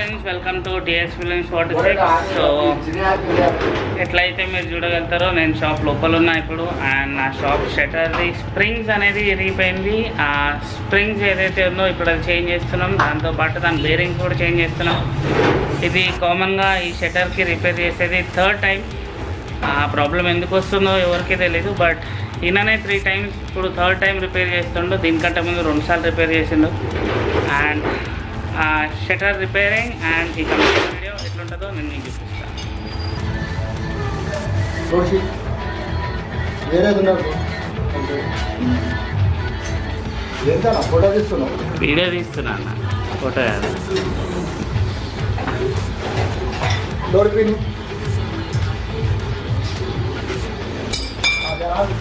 Friends welcome to TS films forty six so ఎట్లయితే మీరు చూడగలుగుతారో నేను షాప్ లోపల ఉన్నా ఇప్పుడు అండ్ నా షాప్ షటర్ది స్ప్రింగ్స్ అనేది ఇరిగిపోయింది ఆ స్ప్రింగ్స్ ఏదైతే ఉందో ఇప్పుడు అది చేంజ్ చేస్తున్నాం దాంతోపాటు దాని బేరింగ్స్ కూడా చేంజ్ చేస్తున్నాం ఇది కామన్గా ఈ షటర్కి రిపేర్ చేసేది థర్డ్ టైం ఆ ప్రాబ్లం ఎందుకు వస్తుందో ఎవరికీ తెలియదు బట్ ఈయననే త్రీ టైమ్స్ ఇప్పుడు థర్డ్ టైం రిపేర్ చేస్తుండు దీనికంటే ముందు రెండుసార్లు రిపేర్ చేసిండు అండ్ షటర్ రిపేరింగ్ అండ్ ఈ కంప్లీట్ వీడియో ఎట్లుంటుందో నేను మీకు చూపిస్తాను రోషి వేరేది ఉన్నారు ఏంటన్నా ఫోటో తీస్తున్నావు వీడియో తీస్తున్నా అన్న ఫోటో కాదు డోర్ పిన్ అదే రాదు.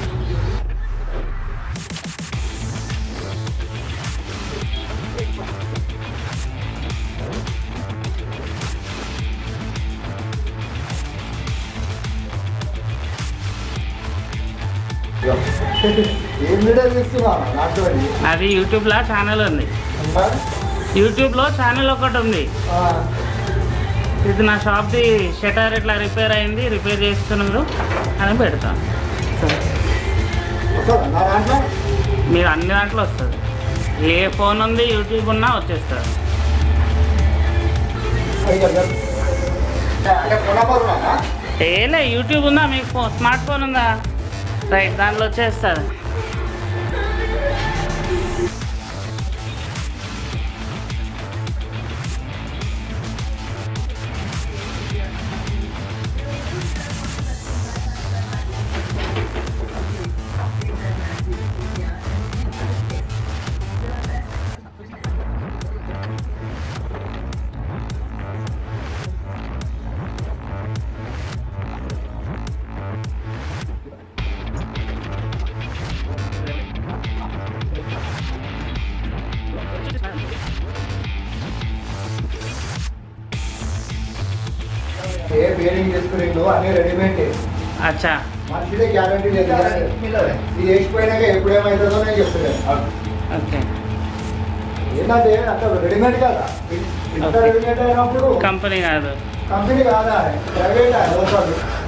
ఏం వీడియో తీస్తున్నా నాతో అది యూట్యూబ్లో ఛానల్ ఉంది యూట్యూబ్లో ఛానల్ ఒకటి ఉంది ఇది నా షాప్ది షటర్ ఇట్లా రిపేర్ అయింది రిపేర్ చేస్తున్నారు అని పెడతాను వస్తుందా నా దాంట్లో మీరు అన్ని దాంట్లో వస్తుంది ఏ ఫోన్ ఉంది యూట్యూబ్ ఉన్నా వచ్చేస్తుంది అయ్యో, అంటే ఫోన్ నెంబర్ ఉన్నానా ఏలే యూట్యూబ్ ఉందా మీకు ఫోన్ స్మార్ట్ ఫోన్ ఉందా రైట్ దాంట్లో వచ్చేస్తుంది ఏ బేరింగ్ చేసుకుని అన్ని రెడీమేడ్ అచ్చా మంచిదే గ్యారంటీ లేదు ఇది వేసిపోయినాక ఎప్పుడు ఏమవుతుందో నేను చెప్తున్నాను ఓకే ఏంటంటే అక్కడ రెడీమేడ్ కదా ఇంత Okay. రెడీమేడ్ అయినప్పుడు కంపెనీ కాదు కంపెనీ కాదా ప్రైవేట్ లోకల్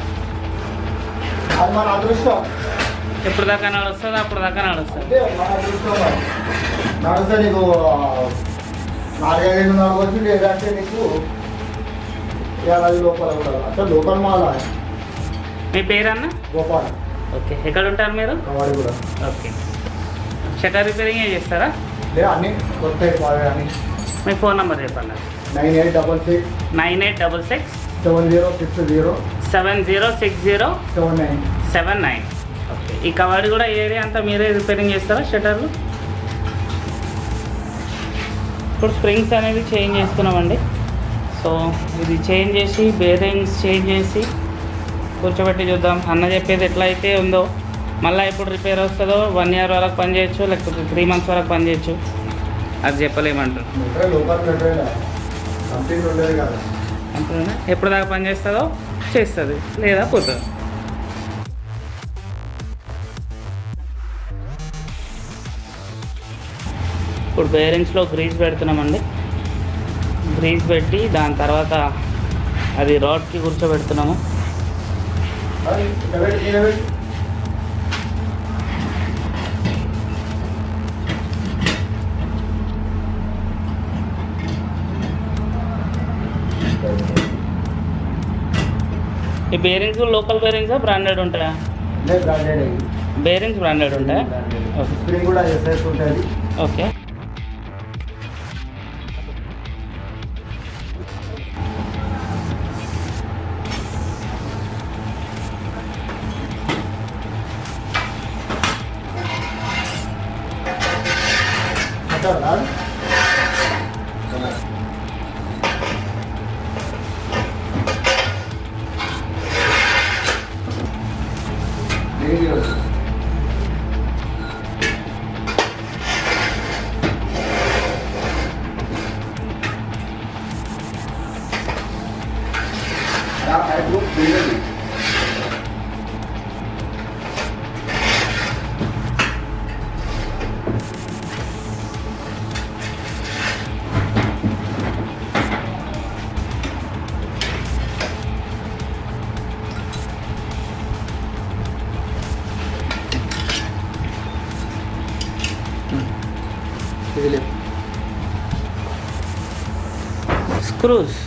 అది మన అదృష్టం ఎప్పుడు దాకా నడుస్తుంది అప్పుడు దాకా నడుస్తుంది అంటే మన అదృష్టం మరి. నడిస్తే నీకు నాలుగైదు నడవచ్చు లేదంటే నీకు ఏడాది లోపల కూడా అంటే లోకల్ మాల మీ పేరన్నా గోపాల్ ఓకే ఎక్కడ ఉంటారు మీరు కవాడి కూడా ఓకే షటర్ రిపేరింగ్ ఏ చేస్తారా లే అన్ని కొత్త బాగా అన్ని మీ ఫోన్ నెంబర్ చెప్పండి nine eight double six nine eight double six seven zero six zero seven zero six zero seven nine seven nine okay ఈ కవాడి కూడా ఏరియా అంతా మీరే రిపేరింగ్ చేస్తారా షటర్లు ఇప్పుడు స్ప్రింగ్స్ అనేవి చేంజ్ చేస్తున్నామండి సో ఇది చేంజ్ చేసి బేరింగ్స్ చేంజ్ చేసి కూర్చోబెట్టి చూద్దాం అన్న చెప్పేది ఎట్లా అయితే ఉందో మళ్ళీ ఎప్పుడు రిపేర్ వస్తుందో వన్ ఇయర్ వరకు పని చేయొచ్చు లేకపోతే త్రీ మంత్స్ వరకు పని చేయొచ్చు అది చెప్పలేమంటారు మెట్రో లోకల్ మెట్రో కంపెనీ ఉండేది కదా అంతేనా ఎప్పుడు దాకా పని చేస్తుందో చేస్తుంది లేదా పోతుంది ఇప్పుడు బేరింగ్స్లో గ్రీజ్ పెడుతున్నామండి గ్రీజ్ పెట్టి దాని తర్వాత అది రాడ్కి కూర్చోబెడుతున్నాము అది ఇక్కడ పెట్టి, ఇక్కడ పెట్టి. ఈ బేరింగ్స్ లోకల్ బేరింగ్సా బ్రాండెడ్ ఉంటాయా లేదు బ్రాండెడ్ ఇది. బేరింగ్స్ బ్రాండెడ్ ఉంటాయా బ్రాండెడ్. ఓకే. స్ప్రింగ్ కూడా ఎస్ఎస్ ఉంటుంది ఓకే అట్లా రాదు? దేనికి వస్తుంది? స్క్రూస్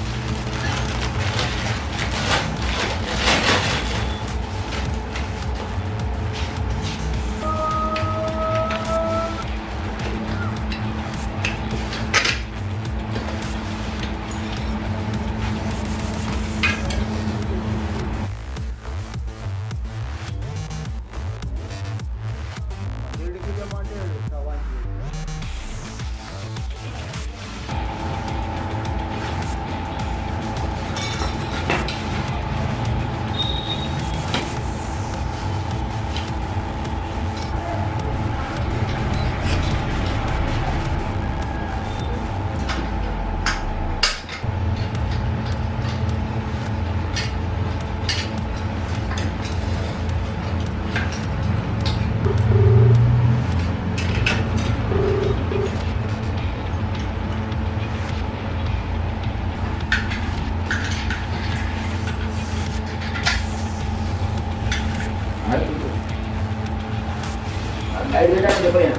ఐదు వేలు చెప్పలేను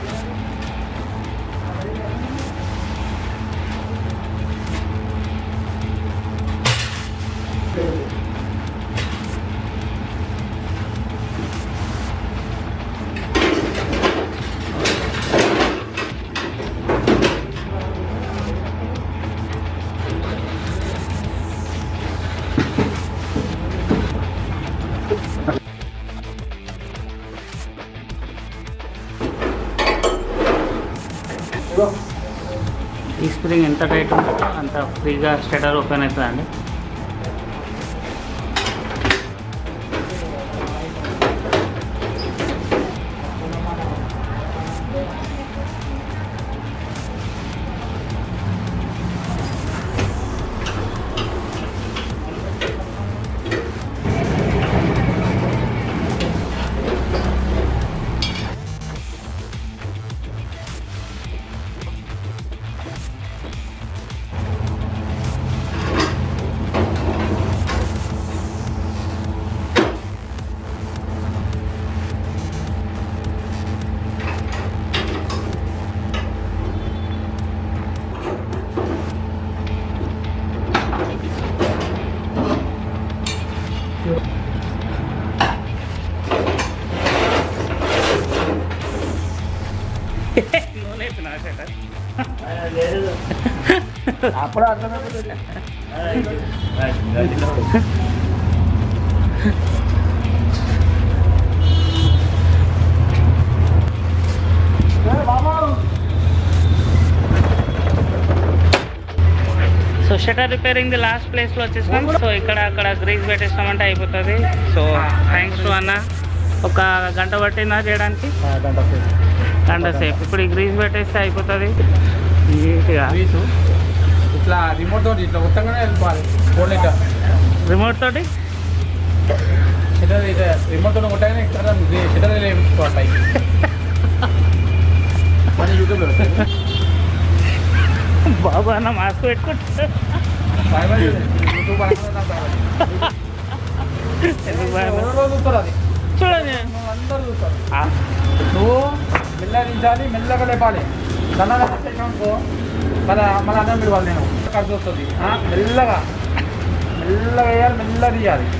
ఇదిగో ఈ స్ప్రింగ్ ఎంత టైట్ ఉంటుందో అంత ఫ్రీగా స్టెటర్ ఓపెన్ అవుతుందండి నూనె వేసినా స్టెటర్ అప్పుడు అర్థమైపోతుంది so shutter repairing the last ప్లేస్లో వచ్చేసినాం సో ఇక్కడ అక్కడ గ్రీస్ పెట్టేసినామంటే అయిపోతుంది సో థ్యాంక్స్ టు అన్న ఒక గంట పట్టిందా చేయడానికి గంట సేపు ఇప్పుడు ఈ గ్రీస్ పెట్టేస్తే అయిపోతుంది నీట్గా వీసు ఇట్లా రిమోట్ తోటి ఇట్లా మొత్తంగానే వెళ్ళిపోవాలి ఫోన్ ఇట్లా రిమోట్ తోటి షటర్ ఇట్లా రిమోట్ తోటి కొట్టగానే ఇక్కడ షటర్ వేయించుకోవాలి మన యూట్యూబ్లో బాబు అన్న మాస్క్ పెట్టుకుంటా యూట్యూబ్ ఎందుకు భయం? చూస్తారు అది చూడండి అందరూ చూస్తారు ఆ, నువ్వు మెల్లగా దించాలి మెల్లగా లేపాలి సన్నగా అనుకో మళ్ళీ మళ్ళీ అన్నం పిలవాలి నేను ఖర్చు వస్తుంది ఆ, మెల్లగా మెల్లగా వేయాలి మెల్లగా తీయాలి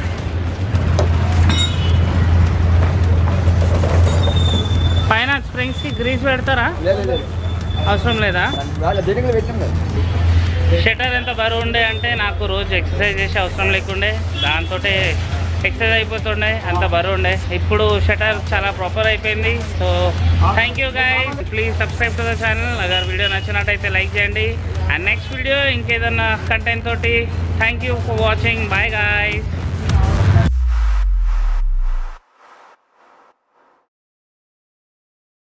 పైన స్ప్రింగ్స్కి గ్రీస్ పెడతారా లేదు లేదు అవసరం లేదా వాళ్ళు దీనికి పెట్టాం కదా షటర్ ఎంత బరువు ఉండే అంటే నాకు రోజు ఎక్సర్సైజ్ చేసే అవసరం లేకుండే దాంతో ఎక్సర్సైజ్ అయిపోతుండే అంత బరువు ఉండే ఇప్పుడు షటర్ చాలా ప్రాపర్ అయిపోయింది so thank you guys please subscribe to the channel అగర్ వీడియో నచ్చినట్టయితే లైక్ చేయండి అండ్ నెక్స్ట్ వీడియో ఇంకేదన్నా కంటెంట్ తోటి thank you for watching bye guys